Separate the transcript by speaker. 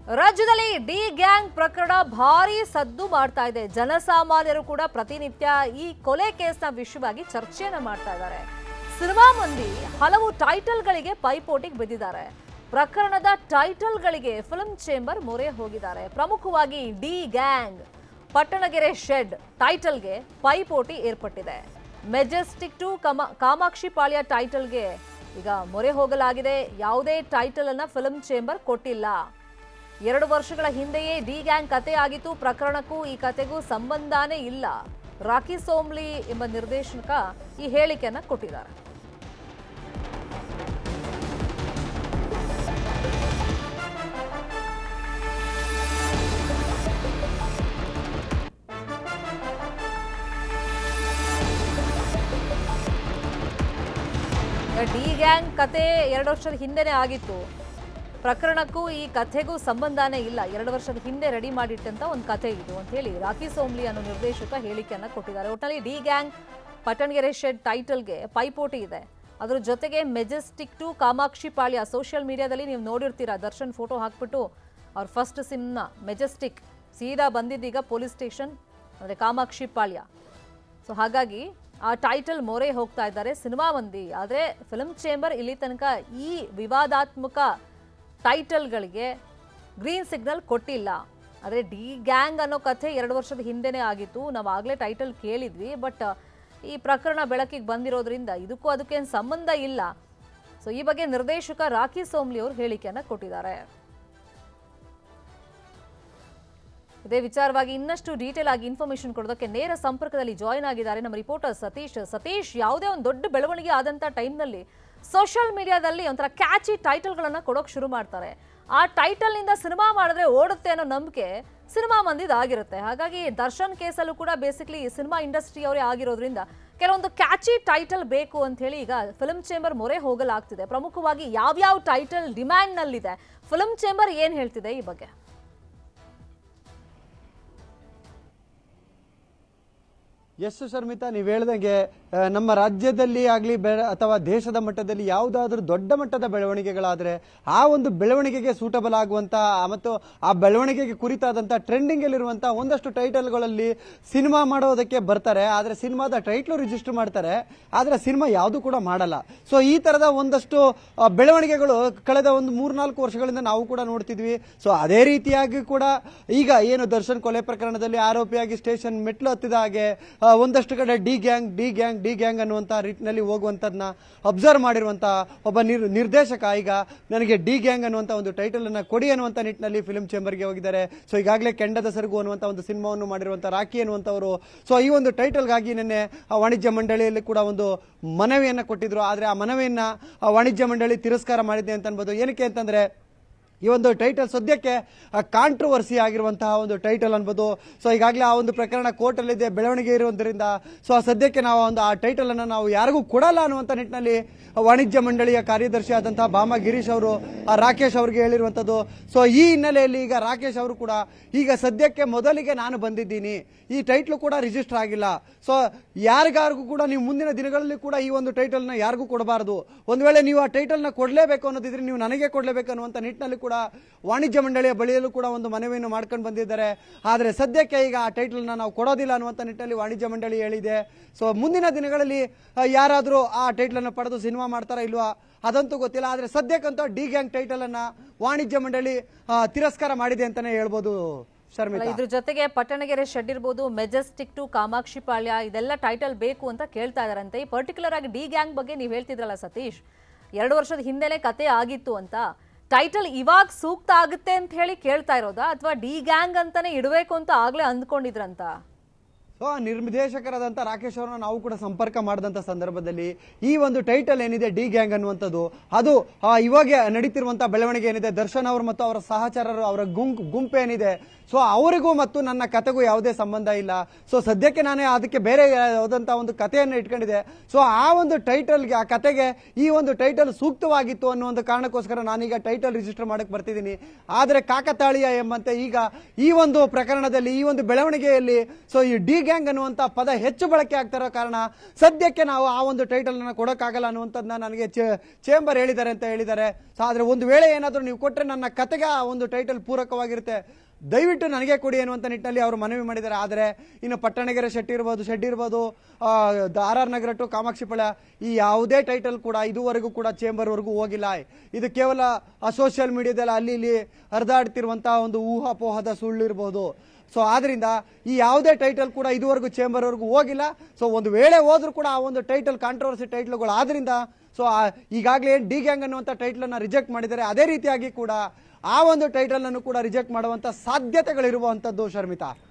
Speaker 1: ರಾಜ್ಯದಲ್ಲಿ D gang ಪ್ರಕರಣ ಭಾರಿ ಸದ್ದು ಮಾಡ್ತಾ ಇದೆ ಜನಸಾಮಾನ್ಯರು ಕೂಡ ಪ್ರತಿನಿತ್ಯ ಈ ಕೊಲೆ ಕೇಸ್ನ ವಿಷಯವಾಗಿ ಚರ್ಚೆಯನ್ನ ಮಾಡ್ತಾ ಇದ್ದಾರೆ ಸಿನಿಮಾ ಮಂದಿ ಹಲವು ಟೈಟಲ್ಗಳಿಗೆ ಪೈಪೋಟಿಗೆ ಬಿದ್ದಿದ್ದಾರೆ ಪ್ರಕರಣದ ಟೈಟಲ್ಗಳಿಗೆ ಫಿಲ್ಮ್ ಚೇಂಬರ್ ಮೊರೆ ಹೋಗಿದ್ದಾರೆ ಪ್ರಮುಖವಾಗಿ ಡಿ ಗ್ಯಾಂಗ್ ಪಟ್ಟಣಗೆರೆ ಶೆಡ್ ಟೈಟಲ್ಗೆ ಪೈಪೋಟಿ ಏರ್ಪಟ್ಟಿದೆ ಮೆಜೆಸ್ಟಿಕ್ ಟು ಕಮ ಕಾಮಾಕ್ಷಿ ಪಾಳ್ಯ ಟೈಟಲ್ಗೆ ಈಗ ಮೊರೆ ಹೋಗಲಾಗಿದೆ ಯಾವುದೇ ಟೈಟಲ್ ಅನ್ನ ಫಿಲ್ಮ್ ಚೇಂಬರ್ ಕೊಟ್ಟಿಲ್ಲ ಎರಡು ವರ್ಷಗಳ ಹಿಂದೆಯೇ ಡಿ ಗ್ಯಾಂಗ್ ಕತೆ ಆಗಿತ್ತು ಪ್ರಕರಣಕ್ಕೂ ಈ ಕತೆಗೂ ಸಂಬಂಧನೇ ಇಲ್ಲ ರಾಕಿ ಸೋಮ್ಲಿ ಎಂಬ ನಿರ್ದೇಶಕ ಈ ಹೇಳಿಕೆಯನ್ನ ಕೊಟ್ಟಿದ್ದಾರೆ ಡಿ ಗ್ಯಾಂಗ್ ಕತೆ ಎರಡು ವರ್ಷದ ಹಿಂದೆನೇ ಆಗಿತ್ತು ಪ್ರಕರಣಕ್ಕೂ ಈ ಕಥೆಗೂ ಸಂಬಂಧನೇ ಇಲ್ಲ ಎರಡು ವರ್ಷದ ಹಿಂದೆ ರೆಡಿ ಮಾಡಿಟ್ಟಂತ ಒಂದು ಕಥೆ ಇದು ಅಂತ ಹೇಳಿ ರಾಕಿ ಸೋಮ್ಲಿ ಅನ್ನೋ ನಿರ್ದೇಶಕ ಹೇಳಿಕೆಯನ್ನ ಕೊಟ್ಟಿದ್ದಾರೆ ಒಟ್ಟಿನಲ್ಲಿ ಡಿ ಗ್ಯಾಂಗ್ ಪಟ್ಟಣಗೆರೆ ಶೆಡ್ ಟೈಟಲ್ಗೆ ಪೈಪೋಟಿ ಇದೆ ಅದ್ರ ಜೊತೆಗೆ Majestic to Kamakshi Palya social ಮೀಡಿಯಾದಲ್ಲಿ ನೀವು ನೋಡಿರ್ತೀರಾ ದರ್ಶನ್ ಫೋಟೋ ಹಾಕ್ಬಿಟ್ಟು ಅವ್ರ ಫಸ್ಟ್ ಸಿಮ್ನ ಮೆಜೆಸ್ಟಿಕ್ ಸೀದಾ ಬಂದಿದ್ದೀಗ ಪೊಲೀಸ್ ಸ್ಟೇಷನ್ ಅಂದರೆ ಕಾಮಾಕ್ಷಿ ಪಾಳ್ಯ ಸೊ ಹಾಗಾಗಿ ಆ ಟೈಟಲ್ ಮೊರೆ ಹೋಗ್ತಾ ಇದ್ದಾರೆ ಸಿನಿಮಾ ಮಂದಿ ಆದರೆ ಫಿಲ್ಮ್ ಚೇಂಬರ್ ಇಲ್ಲಿ ತನಕ ಈ ವಿವಾದಾತ್ಮಕ ಟೈಟಲ್ಗಳಿಗೆ ಗ್ರೀನ್ ಸಿಗ್ನಲ್ ಕೊಟ್ಟಿಲ್ಲ ಆದರೆ ಡಿ ಗ್ಯಾಂಗ್ ಅನ್ನೋ ಕಥೆ ಎರಡು ವರ್ಷದ ಹಿಂದೆನೇ ಆಗಿತ್ತು ನಾವು ಆಗಲೇ ಟೈಟಲ್ ಕೇಳಿದ್ವಿ ಬಟ್ ಈ ಪ್ರಕರಣ ಬೆಳಕಿಗೆ ಬಂದಿರೋದ್ರಿಂದ ಇದಕ್ಕೂ ಅದಕ್ಕೇನು ಸಂಬಂಧ ಇಲ್ಲ ಸೊ ಈ ಬಗ್ಗೆ ನಿರ್ದೇಶಕ ರಾಕಿ ಸೋಮ್ಲಿ ಅವರು ಹೇಳಿಕೆಯನ್ನು ಕೊಟ್ಟಿದ್ದಾರೆ ಇದೇ ವಿಚಾರವಾಗಿ ಇನ್ನಷ್ಟು ಡೀಟೇಲ್ ಆಗಿ ಇನ್ಫಾರ್ಮೇಶನ್ ಕೊಡೋದಕ್ಕೆ ನೇರ ಸಂಪರ್ಕದಲ್ಲಿ ಜಾಯಿನ್ ಆಗಿದ್ದಾರೆ ನಮ್ಮ ರಿಪೋರ್ಟರ್ ಸತೀಶ್ ಸತೀಶ್ ಯಾವುದೇ ಒಂದು ದೊಡ್ಡ ಬೆಳವಣಿಗೆ ಆದಂಥ ಟೈಮ್ನಲ್ಲಿ ಸೋಷಿಯಲ್ ಮೀಡಿಯಾದಲ್ಲಿ ಒಂಥರ ಕ್ಯಾಚಿ ಟೈಟಲ್ಗಳನ್ನು ಕೊಡೋಕೆ ಶುರು ಮಾಡ್ತಾರೆ ಆ ಟೈಟಲ್ನಿಂದ ಸಿನಿಮಾ ಮಾಡಿದ್ರೆ ಓಡುತ್ತೆ ಅನ್ನೋ ನಂಬಿಕೆ ಸಿನಿಮಾ ಮಂದಿದ್ ಆಗಿರುತ್ತೆ ಹಾಗಾಗಿ ದರ್ಶನ್ ಕೇಸಲ್ಲೂ ಕೂಡ ಬೇಸಿಕ್ಲಿ ಸಿನಿಮಾ ಇಂಡಸ್ಟ್ರಿ ಅವರೇ ಆಗಿರೋದ್ರಿಂದ ಕೆಲವೊಂದು ಕ್ಯಾಚಿ ಟೈಟಲ್ ಬೇಕು ಅಂತ ಹೇಳಿ ಈಗ ಫಿಲ್ಮ್ ಚೇಂಬರ್ ಮೊರೆ ಹೋಗಲಾಗ್ತಿದೆ ಪ್ರಮುಖವಾಗಿ ಯಾವ್ಯಾವ ಟೈಟಲ್ ಡಿಮ್ಯಾಂಡ್ನಲ್ಲಿದೆ ಫಿಲ್ಮ್ ಚೇಂಬರ್ ಏನು ಹೇಳ್ತಿದೆ ಈ ಬಗ್ಗೆ
Speaker 2: ಎಸ್ ಶರ್ಮಿತಾ ನೀವು ಹೇಳ್ದಂಗೆ ಆ, ನಮ್ಮ ರಾಜ್ಯದಲ್ಲಿ ಆಗಲಿ ಅಥವಾ ದೇಶದ ಮಟ್ಟದಲ್ಲಿ ಯಾವುದಾದ್ರೂ ದೊಡ್ಡ ಮಟ್ಟದ ಬೆಳವಣಿಗೆಗಳಾದರೆ ಆ ಒಂದು ಬೆಳವಣಿಗೆಗೆ ಸೂಟಬಲ್ ಆಗುವಂತ ಆ ಮತ್ತು ಆ ಬೆಳವಣಿಗೆಗೆ ಕುರಿತಾದಂಥ ಟ್ರೆಂಡಿಂಗ್ ಅಲ್ಲಿರುವಂಥ ಒಂದಷ್ಟು ಟೈಟಲ್ಗಳಲ್ಲಿ ಸಿನಿಮಾ ಮಾಡೋದಕ್ಕೆ ಬರ್ತಾರೆ ಆದರೆ ಸಿನಿಮಾದ ಟೈಟ್ಲು ರಿಜಿಸ್ಟರ್ ಮಾಡ್ತಾರೆ ಆದರೆ ಸಿನಿಮಾ ಯಾವುದು ಕೂಡ ಮಾಡಲ್ಲ ಸೊ ಈ ತರದ ಒಂದಷ್ಟು ಆ, ಬೆಳವಣಿಗೆಗಳು ಕಳೆದ ಒಂದು ಮೂರ್ನಾಲ್ಕು ವರ್ಷಗಳಿಂದ ನಾವು ಕೂಡ ನೋಡ್ತಿದ್ವಿ ಸೊ ಅದೇ ರೀತಿಯಾಗಿ ಕೂಡ ಈಗ ಏನು ದರ್ಶನ್ ಕೊಲೆ ಪ್ರಕರಣದಲ್ಲಿ ಆರೋಪಿಯಾಗಿ ಸ್ಟೇಷನ್ ಮೆಟ್ಲು ಹತ್ತಿದ ಹಾಗೆ ಆ, ಒಂದಷ್ಟು ಕಡೆ D gang D gang D gang ಅನ್ನುವಂಥ ರೀತಿನಲ್ಲಿ ಹೋಗುವಂಥದ್ದನ್ನ ಅಬ್ಸರ್ವ್ ಮಾಡಿರುವಂಥ ಒಬ್ಬ ನಿರ್ ನಿರ್ದೇಶಕ ಈಗ ನನಗೆ ಡಿ ಗ್ಯಾಂಗ್ ಅನ್ನುವಂಥ ಒಂದು ಟೈಟಲ್ ಅನ್ನ ಕೊಡಿ ಅನ್ನುವಂಥ ನಿಟ್ಟಿನಲ್ಲಿ ಫಿಲ್ಮ್ ಚೇಂಬರ್ಗೆ ಹೋಗಿದ್ದಾರೆ ಸೊ ಈಗಾಗಲೇ ಕೆಂಡದ ಸರಗು ಅನ್ನುವಂಥ ಒಂದು ಸಿನಿಮಾವನ್ನು ಮಾಡಿರುವಂಥ ರಾಕಿ ಅನ್ನುವಂಥವರು ಸೊ ಈ ಒಂದು ಟೈಟಲ್ಗಾಗಿ ನಿನ್ನೆ ಆ ವಾಣಿಜ್ಯ ಮಂಡಳಿಯಲ್ಲಿ ಕೂಡ ಒಂದು ಮನವಿಯನ್ನ ಕೊಟ್ಟಿದ್ರು ಆದರೆ ಆ ಮನವಿಯನ್ನ ಆ ವಾಣಿಜ್ಯ ಮಂಡಳಿ ತಿರಸ್ಕಾರ ಮಾಡಿದೆ ಅಂತ ಅನ್ಬೋದು ಏನಕ್ಕೆ ಅಂತಂದ್ರೆ ಈ ಒಂದು ಟೈಟಲ್ ಸದ್ಯಕ್ಕೆ ಕಾಂಟ್ರವರ್ಸಿ ಆಗಿರುವಂತಹ ಒಂದು ಟೈಟಲ್ ಅನ್ಬೋದು ಸೊ ಈಗಾಗಲೇ ಆ ಒಂದು ಪ್ರಕರಣ ಕೋರ್ಟಲ್ಲಿದೆ ಬೆಳವಣಿಗೆ ಇರುವುದರಿಂದ ಸೊ ಆ ಸದ್ಯಕ್ಕೆ ನಾವು ಒಂದು ಆ ಟೈಟಲ್ ಅನ್ನು ನಾವು ಯಾರಿಗೂ ಕೊಡಲ್ಲ ಅನ್ನುವಂಥ ನಿಟ್ಟಿನಲ್ಲಿ ವಾಣಿಜ್ಯ ಮಂಡಳಿಯ ಕಾರ್ಯದರ್ಶಿ ಆದಂತಹ ಬಾಮಾ ಗಿರೀಶ್ ಅವರು ಆ ರಾಕೇಶ್ ಅವರಿಗೆ ಹೇಳಿರುವಂಥದ್ದು ಸೊ ಈ ಹಿನ್ನೆಲೆಯಲ್ಲಿ ಈಗ ರಾಕೇಶ್ ಅವರು ಕೂಡ ಈಗ ಸದ್ಯಕ್ಕೆ ಮೊದಲಿಗೆ ನಾನು ಬಂದಿದ್ದೀನಿ ಈ ಟೈಟ್ಲು ಕೂಡ ರಿಜಿಸ್ಟರ್ ಆಗಿಲ್ಲ ಸೊ ಯಾರಿಗಾರಿಗೂ ಕೂಡ ನೀವು ಮುಂದಿನ ದಿನಗಳಲ್ಲಿ ಕೂಡ ಈ ಒಂದು ಟೈಟಲ್ನ ಯಾರಿಗೂ ಕೊಡಬಾರದು ಒಂದು ವೇಳೆ ನೀವು ಆ ಟೈಟಲ್ನ ಕೊಡಲೇಬೇಕು ಅನ್ನೋದಿದ್ರೆ ನೀವು ನನಗೆ ಕೊಡಲೇಬೇಕು ಅನ್ನುವಂಥ ನಿಟ್ಟಿನಲ್ಲಿ ಕೂಡ ವಾಣಿಜ್ಯ ಮಂಡಳಿಯ ಬಳಿಯಲ್ಲೂ ಕೂಡ ಒಂದು ಮನವಿಯನ್ನು ಮಾಡ್ಕೊಂಡು ಬಂದಿದ್ದಾರೆ ಆದರೆ ಸದ್ಯಕ್ಕೆ ಈಗ ಆ ಟೈಟಲ್ನ ನಾವು ಕೊಡೋದಿಲ್ಲ ಅನ್ನುವಂಥ ನಿಟ್ಟಿನಲ್ಲಿ ವಾಣಿಜ್ಯ ಮಂಡಳಿ ಹೇಳಿದೆ ಸೊ ಮುಂದಿನ ದಿನಗಳಲ್ಲಿ ಆ, ಯಾರಾದರೂ ಆ ಟೈಟಲನ್ನು ಪಡೆದು ಸಿನಿಮಾ ಮಾಡ್ತಾರಾ ಇಲ್ವಾ ಅದಂತೂ ಗೊತ್ತಿಲ್ಲ ಆದರೆ ಸದ್ಯಕ್ಕಂತೂ ಡಿ ಗ್ಯಾಂಗ್ ಟೈಟಲ್ ಅನ್ನ ವಾಣಿಜ್ಯ ಮಂಡಳಿ ಆ, ತಿರಸ್ಕಾರ ಮಾಡಿದೆ ಅಂತಾನೆ ಹೇಳ್ಬೋದು
Speaker 1: ಅಲ್ಲ,
Speaker 2: ಶರ್ಮಿತಾ
Speaker 1: ಇದ್ರ ಜೊತೆಗೆ ಪಟ್ಟಣಗೆರೆ ಶೆಡ್ ಇರ್ಬೋದು ಮೆಜೆಸ್ಟಿಕ್ ಟು ಕಾಮಾಕ್ಷಿ ಪಾಳ್ಯ ಇದೆಲ್ಲ ಟೈಟಲ್ ಬೇಕು ಅಂತ ಕೇಳ್ತಾ ಇದಾರಂತೆ ಈ ಪರ್ಟಿಕ್ಯುಲರ್ ಆಗಿ ಡಿ ಗ್ಯಾಂಗ್ ಬಗ್ಗೆ ನೀವು ಹೇಳ್ತಿದ್ರಲ್ಲ ಸತೀಶ್ ಎರಡು ವರ್ಷದ ಹಿಂದೆನೆ ಕತೆ ಆಗಿತ್ತು ಅಂತ ಟೈಟಲ್ ಇವಾಗ ಸೂಕ್ತ ಆಗುತ್ತೆ ಅಂತ ಹೇಳಿ ಕೇಳ್ತಾ ಇರೋದಾ ಅಥವಾ ಡಿ ಗ್ಯಾಂಗ್ ಅಂತಾನೆ ಇಡಬೇಕು ಅಂತ ಆಗ್ಲೇ ಅಂದ್ಕೊಂಡಿದ್ರಂತ
Speaker 2: ಸೊ ಆ ನಿರ್ದೇಶಕರಾದಂಥ ರಾಕೇಶ್ ಅವರನ್ನ ನಾವು ಕೂಡ ಸಂಪರ್ಕ ಮಾಡಿದಂಥ ಸಂದರ್ಭದಲ್ಲಿ ಈ ಒಂದು ಟೈಟಲ್ ಏನಿದೆ ಡಿ ಗ್ಯಾಂಗ್ ಅನ್ನುವಂಥದ್ದು ಅದು ಆ, ಇವಾಗ ನಡೀತಿರುವಂಥ ಬೆಳವಣಿಗೆ ಏನಿದೆ ದರ್ಶನ್ ಅವರು ಮತ್ತು ಅವರ ಸಹಚರರು ಅವರ ಗುಂಪು ಗುಂಪು ಏನಿದೆ ಸೊ ಅವರಿಗೂ ಮತ್ತು ನನ್ನ ಕತೆಗೂ ಯಾವುದೇ ಸಂಬಂಧ ಇಲ್ಲ ಸೊ ಸದ್ಯಕ್ಕೆ ನಾನೇ ಅದಕ್ಕೆ ಬೇರೆ ಯಾವುದಂತ ಒಂದು ಕಥೆಯನ್ನು ಇಟ್ಕೊಂಡಿದೆ ಸೊ ಆ ಒಂದು ಟೈಟಲ್ಗೆ ಆ ಕತೆಗೆ ಈ ಒಂದು ಟೈಟಲ್ ಸೂಕ್ತವಾಗಿತ್ತು ಅನ್ನೋ ಒಂದು ಕಾರಣಕ್ಕೋಸ್ಕರ ನಾನೀಗ ಟೈಟಲ್ ರಿಜಿಸ್ಟರ್ ಮಾಡಕ್ಕೆ ಬರ್ತಿದ್ದೀನಿ ಆದರೆ ಕಾಕತಾಳೀಯ ಎಂಬಂತೆ ಈಗ ಈ ಒಂದು ಪ್ರಕರಣದಲ್ಲಿ ಈ ಒಂದು ಬೆಳವಣಿಗೆಯಲ್ಲಿ ಸೊ ಈ ಡಿ ಗ್ಯಾಂಗ್ ಅನ್ನುವಂತ ಪದ ಹೆಚ್ಚು ಬಳಕೆ ಆಗ್ತಾ ಇರೋ ಕಾರಣ ಸದ್ಯಕ್ಕೆ ನಾವು ಆ ಒಂದು ಟೈಟಲ್ ಅನ್ನ ಕೊಡೋಕ್ಕಾಗಲ್ಲ ಅನ್ನುವಂಥದ್ದನ್ನ ನನಗೆ ಚೇ- ಚೇಂಬರ್ ಹೇಳಿದ್ದಾರೆ ಅಂತ ಹೇಳಿದ್ದಾರೆ ಸೊ ಆದ್ರೆ ಒಂದು ವೇಳೆ ಏನಾದರೂ ನೀವು ಕೊಟ್ಟರೆ ನನ್ನ ಕತೆಗೆ ಆ ಒಂದು ಟೈಟಲ್ ಪೂರಕವಾಗಿರುತ್ತೆ ದಯವಿಟ್ಟು ನನಗೆ ಕೊಡಿ ಅನ್ನುವಂಥ ನಿಟ್ಟಿನಲ್ಲಿ ಅವರು ಮನವಿ ಮಾಡಿದ್ದಾರೆ ಆದರೆ ಇನ್ನು ಪಟ್ಟಣಗೆರೆ ಶೆಟ್ಟಿ ಇರ್ಬೋದು ಶೆಡ್ಡಿ ಇರ್ಬೋದು R R Nagar to Kamakshipalya ಈ ಯಾವುದೇ ಟೈಟಲ್ ಕೂಡ ಇದುವರೆಗೂ ಕೂಡ ಚೇಂಬರ್ವರೆಗೂ ಹೋಗಿಲ್ಲ ಇದು ಕೇವಲ ಸೋಷಿಯಲ್ ಮೀಡಿಯಾದಲ್ಲಿ ಅಲ್ಲಿ ಇಲ್ಲಿ ಹರಿದಾಡ್ತಿರುವಂತಹ ಒಂದು ಊಹಾಪೋಹದ ಸುಳ್ಳು ಇರ್ಬೋದು ಸೊ ಆದ್ರಿಂದ ಈ ಯಾವುದೇ ಟೈಟಲ್ ಕೂಡ ಇದುವರೆಗೂ ಚೇಂಬರ್ವರೆಗೂ ಹೋಗಿಲ್ಲ ಸೊ ಒಂದು ವೇಳೆ ಹೋದ್ರೂ ಕೂಡ ಆ ಒಂದು ಟೈಟಲ್ ಕಾಂಟ್ರವರ್ಸಿ ಟೈಟ್ಲ್ಗಳು ಆದ್ರಿಂದ ಸೊ ಈಗಾಗಲೇ ಡಿ ಗ್ಯಾಂಗ್ ಅನ್ನುವಂಥ ಟೈಟ್ಲ್ ಅನ್ನ ರಿಜೆಕ್ಟ್ ಮಾಡಿದ್ದಾರೆ ಅದೇ ರೀತಿಯಾಗಿ ಕೂಡ ಆ ಒಂದು ಟೈಟಲ್ ಅನ್ನು ಕೂಡ ರಿಜೆಕ್ಟ್ ಮಾಡುವಂತ ಸಾಧ್ಯತೆಗಳಿರುವಂತದ್ದು ಶರ್ಮಿತಾ